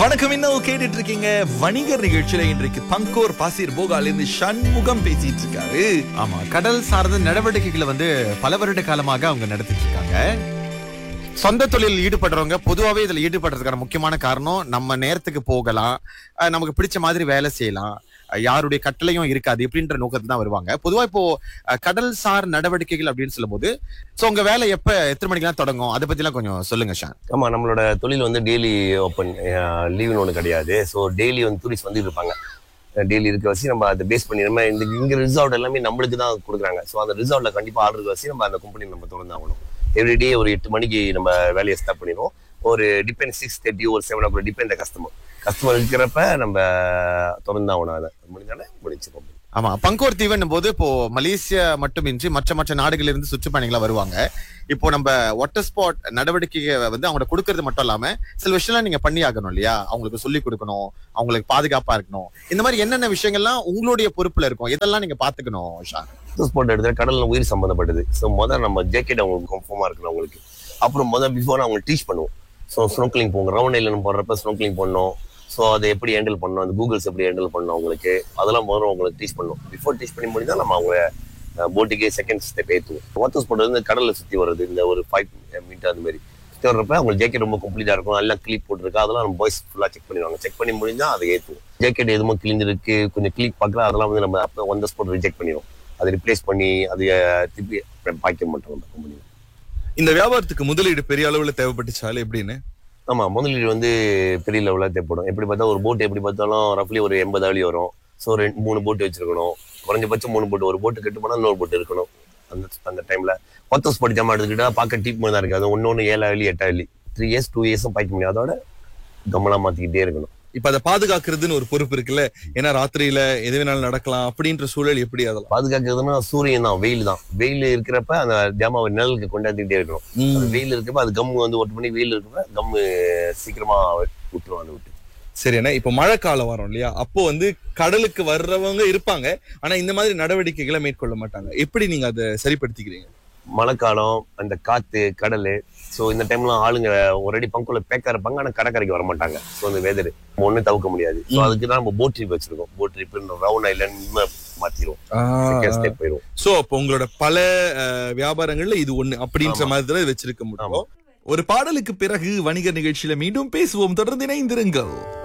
வணக்கம் என்ன கேட்டுட்டு இருக்கீங்க வணிகர் நிகழ்ச்சியில இன்றைக்கு பங்கோர் பாசிர் போகால இருந்து சண்முகம் பேசிட்டு இருக்காரு ஆமா கடல் சார்ந்த நடவடிக்கைகளை வந்து பல வருட காலமாக அவங்க நடத்திட்டு இருக்காங்க சொந்த தொழில் ஈடுபடுறவங்க பொதுவாகவே இதுல ஈடுபடுறதுக்கான முக்கியமான காரணம் நம்ம நேரத்துக்கு போகலாம் அஹ் நமக்கு பிடிச்ச மாதிரி வேலை செய்யலாம் அஹ் யாருடைய கட்டளையும் இருக்காது இப்படின்ற நோக்கத்துல தான் வருவாங்க பொதுவா இப்போ அஹ் கடல் சார் நடவடிக்கைகள் அப்படின்னு சொல்லும்போது சோ உங்க வேலை எப்ப எத்தனை மணிக்கெல்லாம் தொடங்கும் அதை பத்தி எல்லாம் கொஞ்சம் சொல்லுங்க ஷான் ஆமா நம்மளோட தொழில் வந்து டெய்லி ஓப்பன் லீவுன்னு ஒன்று கிடையாது ஸோ டெய்லி வந்து டூரிஸ்ட் வந்து இருப்பாங்க டெய்லி இருக்க வச்சு நம்ம அதை பேஸ் பண்ணி நம்ம இந்த இங்க ரிசார்ட் எல்லாமே நம்மளுக்கு தான் கொடுக்குறாங்க ஸோ அந்த ரிசார்ட்ல கண்டிப்பா ஆர்டர் வச்சு நம்ம அந்த கம்பெனி நம்ம திறந்து ஆகணும் எவ்ரிடே ஒரு எட்டு மணிக்கு நம்ம வேலையை ஸ்டார்ட் பண்ணிடுவோம் ஒரு டிபெண்ட் சிக்ஸ் தேர்ட்டி ஒரு seven o depend customer customer இருக்கிறப்ப நம்ம திறந்து ஆகணும் அதை முடிஞ்சாலே முடிச்சுக்கோம் ஆமா பங்கோர் தீவுன்னும் போது இப்போ மலேசியா மட்டுமின்றி மற்ற மற்ற நாடுகளில் இருந்து சுற்றுப்பயணிகளா வருவாங்க இப்போ நம்ம வாட்டர் ஸ்பாட் நடவடிக்கையை வந்து அவங்க கொடுக்கறது மட்டும் இல்லாம சில விஷயம்லாம் நீங்க பண்ணி ஆகணும் இல்லையா அவங்களுக்கு சொல்லி கொடுக்கணும் அவங்களுக்கு பாதுகாப்பா இருக்கணும் இந்த மாதிரி என்னென்ன விஷயங்கள்லாம் உங்களுடைய பொறுப்புல இருக்கும் இதெல்லாம் நீங்க பாத்துக்கணும் ஷான் ஸ்பாட் எடுத்து கடல்ல உயிர் சம்மந்தப்பட்டது ஸோ முதல்ல நம்ம ஜேக்கெட் அவங்களுக்கு கன்ஃபார்மா இருக்கணும் அவங்களுக்கு அப்புறம் முதல் பிஃபோர் அவங்க டீச் பண்ணுவோம் ஸோ ஸ்னோக்லிங் போங்க ரவுண்ட் ஐலண்ட் போடுறப்ப ஸ்னோக்லிங் பண்ணோம் ஸோ அதை எப்படி ஹேண்டில் பண்ணணும் அந்த கூகுள்ஸ் எப்படி ஹேண்டில் பண்ணணும் அவங்களுக்கு அதெல்லாம் முதல்ல அவங்களுக்கு டீச் பண்ணணும் பிஃபோர் டீச் பண்ணி முடிஞ்சா நம்ம அவங்க போட்டுக்கே செகண்ட் ஸ்டெப் ஏற்றுவோம் வாட்டர் ஸ்பாட் வந்து கடல்ல சுற்றி வருது இந்த ஒரு ஃபைவ் மீட்டர் அந்த மாதிரி சுற்றி வர்றப்ப அவங்க ஜேக்கெட் ரொம்ப கம்ப்ளீட்டாக இருக்கும் எல்லாம் கிளிப் போட்டிருக்கு அதெல்லாம் நம்ம பாய்ஸ் ஃபுல்லாக செக் பண்ணிடுவாங்க செக் பண்ணி முடிஞ்சா அதை ஏற்றுவோம் ஜேக்கெட் எதுவும் கிழிஞ்சிருக்கு கொஞ்சம் கிளிப் பார்க்கல அதெல்லாம் வந்து நம்ம அப்போ ஒன் ஸ்பாட் ரிஜெக்ட் பண்ணிடுவோம் அதை ரிப்ளேஸ் பண்ணி அதை திருப்பி பாய்க்க மாட்டோம் நம்ம கம்பெனி இந்த வியாபாரத்துக்கு முதலீடு பெரிய அளவுல தேவைப்பட்டுச்சாலும் எப்படின்னு ஆமா முதலீடு வந்து பெரிய லெவலில் தேவைப்படும் எப்படி பார்த்தா ஒரு போட் எப்படி பார்த்தாலும் ரஃப்லி ஒரு எண்பது அடி வரும் ஸோ ரெண்டு மூணு போட் வச்சிருக்கணும் குறைஞ்சபட்சம் மூணு போட் ஒரு போட்டு கெட்டு போனால் இன்னொரு போட் இருக்கணும் அந்த அந்த டைம்ல கொத்த ஸ்பாட் ஜாமான் எடுத்துக்கிட்டா பார்க்க டீப் மாதிரி தான் இருக்கு அது ஒன்று ஒன்று ஏழு அழி எட்டு அழி த்ரீ இயர்ஸ் டூ இயர்ஸும் பாய்க்க முடியும் அதோட கம்மலா மாத்திக்கிட்டே இருக்கணும் இப்ப அதை பாதுகாக்கிறதுன்னு ஒரு பொறுப்பு இருக்குல்ல ஏன்னா ராத்திரியில எது வேணாலும் நடக்கலாம் அப்படின்ற சூழல் எப்படி அதெல்லாம் பாதுகாக்கிறதுனா சூரியன் தான் வெயில் தான் வெயில் இருக்கிறப்ப அந்த ஜாமாவை நிழலுக்கு கொண்டாந்துக்கிட்டே இருக்கணும் அது வெயில் இருக்கப்ப அது கம்மு வந்து ஒட்டு பண்ணி வெயில் இருக்கப்ப கம்மு சீக்கிரமா விட்டுரும் அதை விட்டு சரி அண்ணா இப்ப மழை காலம் வரும் இல்லையா அப்போ வந்து கடலுக்கு வர்றவங்க இருப்பாங்க ஆனா இந்த மாதிரி நடவடிக்கைகளை மேற்கொள்ள மாட்டாங்க எப்படி நீங்க அதை சரிப்படுத்திக்கிறீங்க மழைக்காலம் அந்த காத்து கடல் ஸோ இந்த டைம்ல ஆளுங்க ஒரு அடி பங்குல பேக்கா இருப்பாங்க ஆனா கடற்கரைக்கு வர மாட்டாங்க ஸோ அந்த வெதர் ஒன்றும் தவிர்க்க முடியாது ஸோ அதுக்கு தான் நம்ம போட் ட்ரிப் வச்சிருக்கோம் போட் ட்ரிப் ரவுண்ட் ஐலண்ட் மாத்திடுவோம் செகண்ட் ஸ்டெப் போயிடும் சோ அப்போ உங்களோட பல அஹ், வியாபாரங்கள்ல இது ஒண்ணு அப்படின்ற ஆமா. மாதிரி தான் வச்சிருக்க முடியும் ஆமா. ஒரு பாடலுக்கு பிறகு வணிக நிகழ்ச்சியில மீண்டும் பேசுவோம் தொடர்ந்து இணைந்திருங்கள்